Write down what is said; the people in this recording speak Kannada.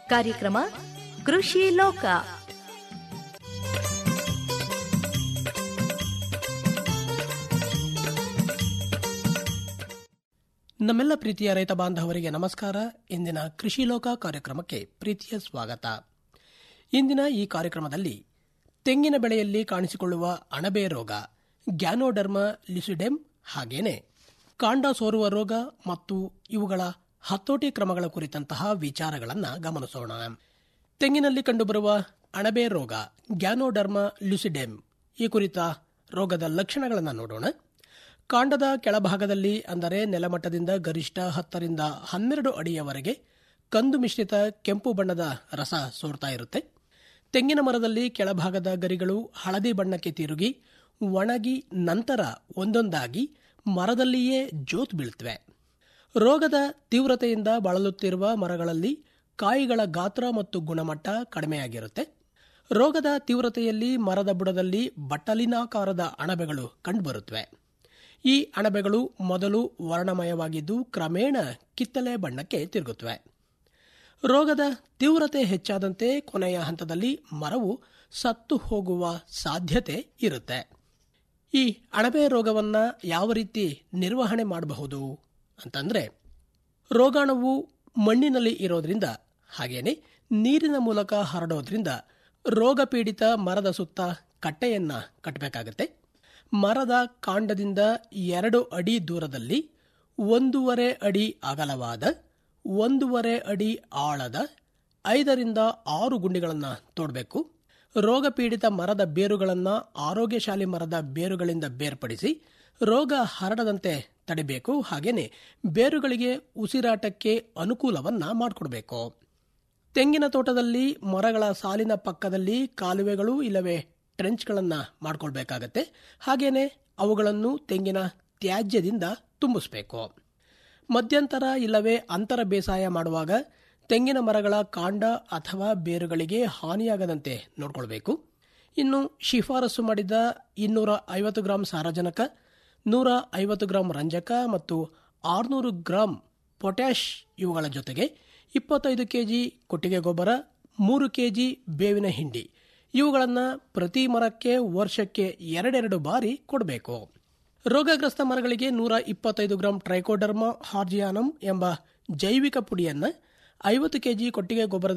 ಕಾರ್ಯಕ್ರಮ ಕೃಷಿ ಲೋಕ ನಮ್ಮೆಲ್ಲ ಪ್ರೀತಿಯ ರೈತ ಬಾಂಧವರಿಗೆ ನಮಸ್ಕಾರ ಇಂದಿನ ಕೃಷಿ ಲೋಕ ಕಾರ್ಯಕ್ರಮಕ್ಕೆ ಪ್ರೀತಿಯ ಸ್ವಾಗತ ಇಂದಿನ ಈ ಕಾರ್ಯಕ್ರಮದಲ್ಲಿ ತೆಂಗಿನ ಬೆಳೆಯಲ್ಲಿ ಕಾಣಿಸಿಕೊಳ್ಳುವ ಅಣಬೆ ರೋಗ ಗ್ಯಾನೋಡರ್ಮ ಲಿಸಿಡೆಮ್ ಹಾಗೇನೆ ಕಾಂಡ ಸೋರುವ ರೋಗ ಮತ್ತು ಇವುಗಳ ಹತೋಟಿ ಕ್ರಮಗಳ ಕುರಿತಂತಹ ವಿಚಾರಗಳನ್ನು ಗಮನಿಸೋಣ ತೆಂಗಿನಲ್ಲಿ ಕಂಡುಬರುವ ಅಣಬೆ ರೋಗ ಗ್ಯಾನೋಡರ್ಮ ಲ್ಯುಸಿಡೆಮ್ ಈ ಕುರಿತ ರೋಗದ ಲಕ್ಷಣಗಳನ್ನು ನೋಡೋಣ ಕಾಂಡದ ಕೆಳಭಾಗದಲ್ಲಿ ಅಂದರೆ ನೆಲಮಟ್ಟದಿಂದ ಗರಿಷ್ಠ ಹತ್ತರಿಂದ ಹನ್ನೆರಡು ಅಡಿಯವರೆಗೆ ಕಂದು ಮಿಶ್ರಿತ ಕೆಂಪು ಬಣ್ಣದ ರಸ ಸೋರ್ತಾ ಇರುತ್ತೆ ತೆಂಗಿನ ಮರದಲ್ಲಿ ಕೆಳಭಾಗದ ಗರಿಗಳು ಹಳದಿ ಬಣ್ಣಕ್ಕೆ ತಿರುಗಿ ಒಣಗಿ ನಂತರ ಒಂದೊಂದಾಗಿ ಮರದಲ್ಲಿಯೇ ಜೋತ್ ಬೀಳ್ತವೆ ರೋಗದ ತೀವ್ರತೆಯಿಂದ ಬಳಲುತ್ತಿರುವ ಮರಗಳಲ್ಲಿ ಕಾಯಿಗಳ ಗಾತ್ರ ಮತ್ತು ಗುಣಮಟ್ಟ ಕಡಿಮೆಯಾಗಿರುತ್ತೆ ರೋಗದ ತೀವ್ರತೆಯಲ್ಲಿ ಮರದ ಬುಡದಲ್ಲಿ ಬಟ್ಟಲಿನಾಕಾರದ ಅಣಬೆಗಳು ಕಂಡುಬರುತ್ತವೆ ಈ ಅಣಬೆಗಳು ಮೊದಲು ವರ್ಣಮಯವಾಗಿದ್ದು ಕ್ರಮೇಣ ಕಿತ್ತಲೆ ಬಣ್ಣಕ್ಕೆ ತಿರುಗುತ್ತವೆ ರೋಗದ ತೀವ್ರತೆ ಹೆಚ್ಚಾದಂತೆ ಕೊನೆಯ ಹಂತದಲ್ಲಿ ಮರವು ಸತ್ತು ಹೋಗುವ ಸಾಧ್ಯತೆ ಇರುತ್ತೆ ಈ ಅಣಬೆ ರೋಗವನ್ನ ಯಾವ ರೀತಿ ನಿರ್ವಹಣೆ ಮಾಡಬಹುದು ಅಂತಂದ್ರೆ ರೋಗಾಣುವು ಮಣ್ಣಿನಲ್ಲಿ ಇರೋದ್ರಿಂದ ಹಾಗೇನೆ ನೀರಿನ ಮೂಲಕ ಹರಡೋದ್ರಿಂದ ರೋಗ ಪೀಡಿತ ಮರದ ಸುತ್ತ ಕಟ್ಟೆಯನ್ನ ಕಟ್ಟಬೇಕಾಗತ್ತೆ ಮರದ ಕಾಂಡದಿಂದ ಎರಡು ಅಡಿ ದೂರದಲ್ಲಿ ಒಂದೂವರೆ ಅಡಿ ಅಗಲವಾದ ಒಂದೂವರೆ ಅಡಿ ಆಳದ ಐದರಿಂದ ಆರು ಗುಂಡಿಗಳನ್ನು ತೋಡಬೇಕು ರೋಗ ಪೀಡಿತ ಮರದ ಬೇರುಗಳನ್ನು ಆರೋಗ್ಯಶಾಲಿ ಮರದ ಬೇರುಗಳಿಂದ ಬೇರ್ಪಡಿಸಿ ರೋಗ ಹರಡದಂತೆ ತಡೆಬೇಕು ಹಾಗೇನೆ ಬೇರುಗಳಿಗೆ ಉಸಿರಾಟಕ್ಕೆ ಅನುಕೂಲವನ್ನ ಮಾಡಿಕೊಡ್ಬೇಕು ತೆಂಗಿನ ತೋಟದಲ್ಲಿ ಮರಗಳ ಸಾಲಿನ ಪಕ್ಕದಲ್ಲಿ ಕಾಲುವೆಗಳು ಇಲ್ಲವೇ ಟ್ರೆಂಚ್ಗಳನ್ನು ಮಾಡ್ಕೊಳ್ಬೇಕಾಗತ್ತೆ ಹಾಗೇನೆ ಅವುಗಳನ್ನು ತೆಂಗಿನ ತ್ಯಾಜ್ಯದಿಂದ ತುಂಬಿಸಬೇಕು ಮಧ್ಯಂತರ ಇಲ್ಲವೇ ಅಂತರ ಬೇಸಾಯ ಮಾಡುವಾಗ ತೆಂಗಿನ ಮರಗಳ ಕಾಂಡ ಅಥವಾ ಬೇರುಗಳಿಗೆ ಹಾನಿಯಾಗದಂತೆ ನೋಡಿಕೊಳ್ಬೇಕು ಇನ್ನು ಶಿಫಾರಸು ಮಾಡಿದ ಇನ್ನೂರ ಐವತ್ತು ಗ್ರಾಂ ಸಾರಜನಕ ನೂರ ಐವತ್ತು ಗ್ರಾಂ ರಂಜಕ ಮತ್ತು ಆರುನೂರು ಗ್ರಾಂ ಪೊಟ್ಯಾಷ್ ಇವುಗಳ ಜೊತೆಗೆ ಇಪ್ಪತ್ತೈದು ಕೆಜಿ ಕೊಟ್ಟಿಗೆ ಗೊಬ್ಬರ ಮೂರು ಕೆಜಿ ಬೇವಿನ ಹಿಂಡಿ ಇವುಗಳನ್ನು ಪ್ರತಿ ಮರಕ್ಕೆ ವರ್ಷಕ್ಕೆ ಎರಡೆರಡು ಬಾರಿ ಕೊಡಬೇಕು ರೋಗಗ್ರಸ್ತ ಮರಗಳಿಗೆ ನೂರ ಇಪ್ಪತ್ತೈದು ಗ್ರಾಂ ಟ್ರೈಕೋಡರ್ಮಾ ಹಾರ್ಜಿಯಾನಮ್ ಎಂಬ ಜೈವಿಕ ಪುಡಿಯನ್ನು ಐವತ್ತು ಕೆಜಿ ಕೊಟ್ಟಿಗೆ ಗೊಬ್ಬರದ